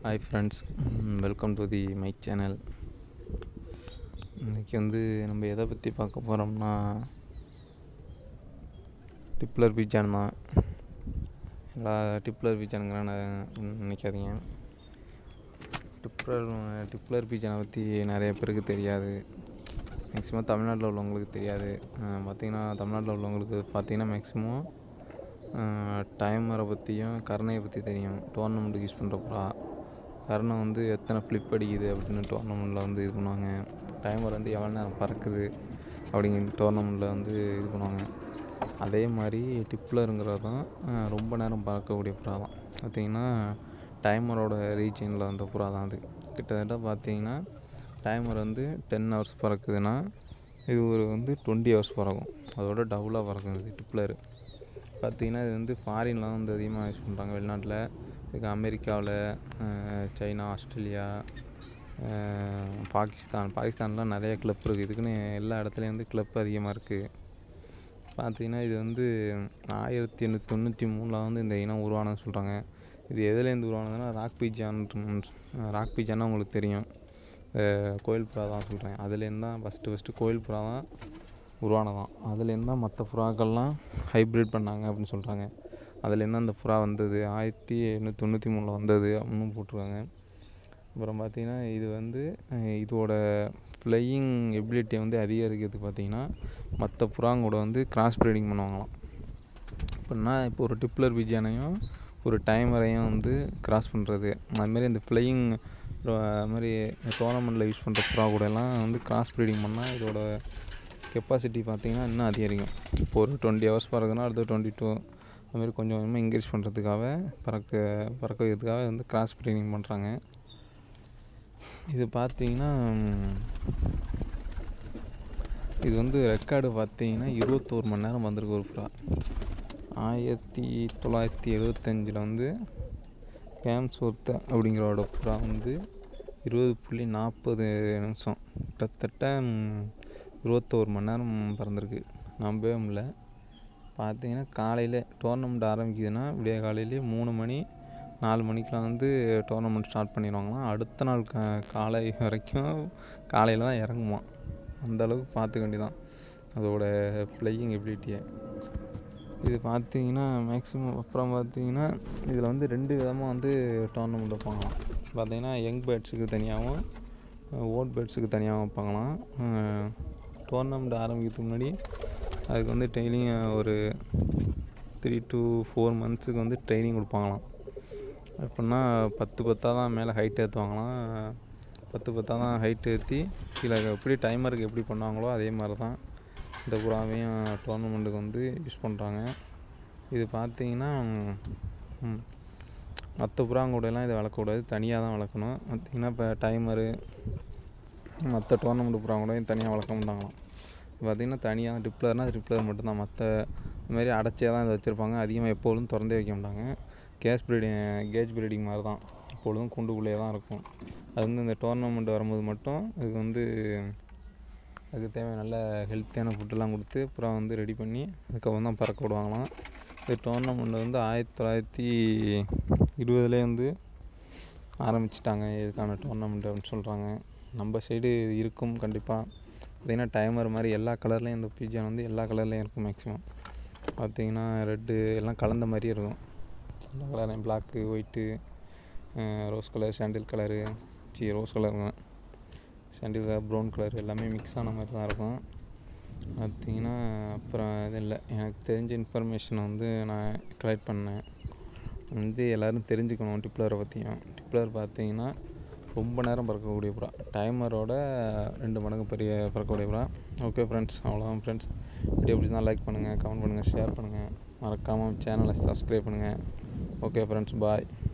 hi friends welcome to the my channel இன்றைக்கி வந்து நம்ம எதை பற்றி பார்க்க போகிறோம்னா டிப்ளர் பீச்சான் தான் எல்லா டிப்ளர் பீச்சானுங்கிறான நினைக்காதீங்க டிப்ளர் டிப்ளர் பீச்சானை பற்றி நிறைய பேருக்கு தெரியாது மேக்ஸிமம் தமிழ்நாட்டில் உள்ளவங்களுக்கு தெரியாது பார்த்திங்கன்னா தமிழ்நாட்டில் உள்ளவங்களுக்கு பார்த்திங்கன்னா மேக்ஸிமம் டைமரை பற்றியும் கருணையை பற்றி தெரியும் டோர்னமெண்ட்டுக்கு யூஸ் பண்ணுற புறா கருணை வந்து எத்தனை ஃப்ளிப் அடிக்குது அப்படின்னு டோர்னமெண்ட்டில் வந்து இது பண்ணுவாங்க டைமர் வந்து எவ்வளோ நேரம் பறக்குது அப்படிங்கிற டோர்னமெண்ட்டில் வந்து இது பண்ணுவாங்க அதே மாதிரி டிப்ளருங்கிறது தான் ரொம்ப நேரம் பறக்கக்கூடிய புறா தான் பார்த்திங்கன்னா டைமரோட ரீஜனில் வந்த புறா தான் அது கிட்டத்தட்ட பார்த்திங்கன்னா டைமர் வந்து டென் ஹவர்ஸ் பறக்குதுன்னா இது ஒரு வந்து டுவெண்ட்டி ஹவர்ஸ் பறக்கும் அதோட டபுளாக பறக்கும் இது டிப்ளரு பார்த்திங்கன்னா இது வந்து ஃபாரின்லாம் வந்து அதிகமாக யூஸ் பண்ணுறாங்க வெளிநாட்டில் இதுக்கு அமெரிக்காவில் சைனா ஆஸ்திரேலியா பாகிஸ்தான் பாகிஸ்தான்லாம் நிறைய கிளப் இருக்குது இதுக்குன்னு எல்லா இடத்துலையும் வந்து கிளப் அதிகமாக இருக்குது பார்த்திங்கன்னா இது வந்து ஆயிரத்தி எண்ணூற்றி தொண்ணூற்றி மூணில் வந்து இந்த இனம் உருவானதுன்னு சொல்கிறாங்க இது எதுலேருந்து உருவானதுன்னா ராக் பீஜான் ராக் பீஜான்னா உங்களுக்கு தெரியும் கோயில் புறா தான் சொல்கிறேன் அதுலேருந்து தான் ஃபஸ்ட்டு ஃபஸ்ட்டு கோயில் புறா தான் உருவானதான் அதுலேருந்து தான் மற்ற புறாக்கள்லாம் ஹைப்ரிட் பண்ணாங்க அப்படின்னு சொல்கிறாங்க அதுலேருந்து அந்த புறா வந்தது ஆயிரத்தி எண்ணூற்றி தொண்ணூற்றி மூணில் வந்தது அப்படின்னு போட்டிருக்காங்க அப்புறம் பார்த்திங்கன்னா இது வந்து இதோட ஃப்ளையிங் எபிலிட்டியை வந்து அதிகரிக்கிறதுக்கு பார்த்திங்கன்னா மற்ற புறாங்கூட வந்து கிராஸ் ப்ரீடிங் பண்ணுவாங்களாம் அப்படின்னா இப்போ ஒரு டிப்ளர் பிஜியானையும் ஒரு டைமரையும் வந்து கிராஸ் பண்ணுறது அதுமாரி இந்த ஃப்ளையிங் மாதிரி டோர்னமெண்ட்டில் யூஸ் பண்ணுற புறா கூடலாம் வந்து கிராஸ் ப்ரீடிங் பண்ணால் இதோட கெப்பாசிட்டி பார்த்திங்கன்னா இன்னும் அதிகரிக்கும் இப்போ ஒரு டுவெண்ட்டி ஹவர்ஸ் பறக்குதுன்னா அடுத்து டுவெண்ட்டி டூ அதுமாரி கொஞ்சம் கொஞ்சமாக இன்க்ரீஸ் பண்ணுறதுக்காக பறக்க பறக்க வைக்கிறதுக்காக வந்து கிராஸ் ப்ரீடிங் பண்ணுறாங்க இது பார்த்திங்கன்னா இது வந்து ரெக்கார்டு பார்த்தீங்கன்னா இருபத்தோரு மணி நேரம் வந்திருக்கு ஒரு புறா ஆயிரத்தி தொள்ளாயிரத்தி எழுபத்தஞ்சில் வந்து கேம்சோர்த்த அப்படிங்கிறோட புறா வந்து இருபது புள்ளி நாற்பது நிமிஷம் கிட்டத்தட்ட இருபத்தோரு மணி நேரம் பறந்துருக்கு நம்பவே முடியல பார்த்தீங்கன்னா காலையில் டோர்னமெண்ட் ஆரம்பிக்குதுன்னா விடிய காலையிலே மூணு மணி நாலு மணிக்கெலாம் வந்து டோர்னமெண்ட் ஸ்டார்ட் பண்ணிடுவாங்களாம் அடுத்த நாள் கா காலை வரைக்கும் காலையில் தான் இறங்குமா அந்தளவுக்கு பார்த்துக்க வேண்டியதான் அதோட ஃப்ளையிங் எபிலிட்டியை இது பார்த்தீங்கன்னா மேக்ஸிமம் அப்புறம் பார்த்தீங்கன்னா இதில் வந்து ரெண்டு விதமாக வந்து டோர்னமெண்ட் வைப்பாங்களாம் பார்த்தீங்கன்னா யங் பேர்ட்ஸுக்கு தனியாகவும் ஓல்ட் பேர்ட்ஸுக்கு தனியாகவும் வைப்பாங்களாம் டோர்னமெண்ட் ஆரம்பிக்கிறதுக்கு முன்னாடி அதுக்கு வந்து டெய்லியும் ஒரு த்ரீ டு ஃபோர் மந்த்ஸுக்கு வந்து ட்ரைனிங் கொடுப்பாங்களாம் எப்படின்னா பத்து பத்தாக தான் மேலே ஹைட் ஏற்றுவாங்களாம் பத்து பத்தாக தான் ஹைட் ஏற்றி கீழே எப்படி டைமருக்கு எப்படி பண்ணுவாங்களோ அதே மாதிரி தான் இந்த புறாவையும் டோர்னமெண்ட்டுக்கு வந்து யூஸ் பண்ணுறாங்க இது பார்த்தீங்கன்னா மற்ற புறாங்கூடலாம் இதை வளர்க்கக்கூடாது தனியாக தான் வளர்க்கணும் பார்த்திங்கன்னா இப்போ டைமரு மற்ற டோர்னமெண்ட் புறாங்கூடையும் தனியாக வளர்க்க மாட்டாங்களாம் பார்த்திங்கன்னா தனியாக டிப்ளர்னால் டிப்ளர் மட்டும்தான் மற்ற இதுமாரி அடைச்சே தான் இதை வச்சுருப்பாங்க அதிகமாக எப்பொழுதும் திறந்தே வைக்க மாட்டாங்க கேஸ் ப்ரீடிங் கேஜ் ப்ரீடிங் மாதிரி தான் எப்பொழுதும் கூண்டுக்குள்ளேயே தான் இருக்கும் அது வந்து இந்த டோர்னமெண்ட் வரும்போது மட்டும் அதுக்கு வந்து அதுக்கு தேவையான நல்ல ஹெல்த்தியான ஃபுட்டெல்லாம் கொடுத்து அப்புறம் வந்து ரெடி பண்ணி அதுக்கப்புறம் தான் பறக்க விடுவாங்களாம் இது டோர்னமெண்ட் வந்து ஆயிரத்தி தொள்ளாயிரத்தி இருபதுலேயே வந்து ஆரம்பிச்சிட்டாங்க இதுக்கான டோர்னமெண்ட் அப்படின்னு சொல்கிறாங்க நம்ம சைடு இருக்கும் கண்டிப்பாக பார்த்திங்கன்னா டைமர் மாதிரி எல்லா கலர்லேயும் இந்த பிஜியான் வந்து எல்லா கலர்லேயும் இருக்கும் மேக்ஸிமம் பார்த்திங்கன்னா ரெட்டு எல்லாம் கலந்த மாதிரியே இருக்கும் எல்லா கலர்லையும் black white rose colour sandal colour சி ரோஸ் கலருங்க சாண்டில் கலர் ப்ரௌன் கலர் எல்லாமே மிக்ஸ் ஆன மாதிரி தான் இருக்கும் பார்த்திங்கன்னா அப்புறம் இது இல்லை எனக்கு தெரிஞ்ச இன்ஃபர்மேஷனை வந்து நான் கலெக்ட் பண்ணேன் வந்து எல்லோரும் தெரிஞ்சுக்கணும் டிப்ளரை பற்றியும் டிப்ளர் பார்த்திங்கன்னா ரொம்ப நேரம் பறக்கக்கூடிய புறா டைமரோட ரெண்டு மடங்கு பெரிய பறக்கக்கூடிய புறா ஓகே ஃப்ரெண்ட்ஸ் அவ்வளோதான் ஃப்ரெண்ட்ஸ் வீடியோ பிடிச்சிருந்தா லைக் பண்ணுங்கள் கமெண்ட் பண்ணுங்கள் ஷேர் பண்ணுங்கள் மறக்காமல் சேனலை சப்ஸ்கிரைப் பண்ணுங்கள் ஓகே ஃப்ரெண்ட்ஸ் பாய்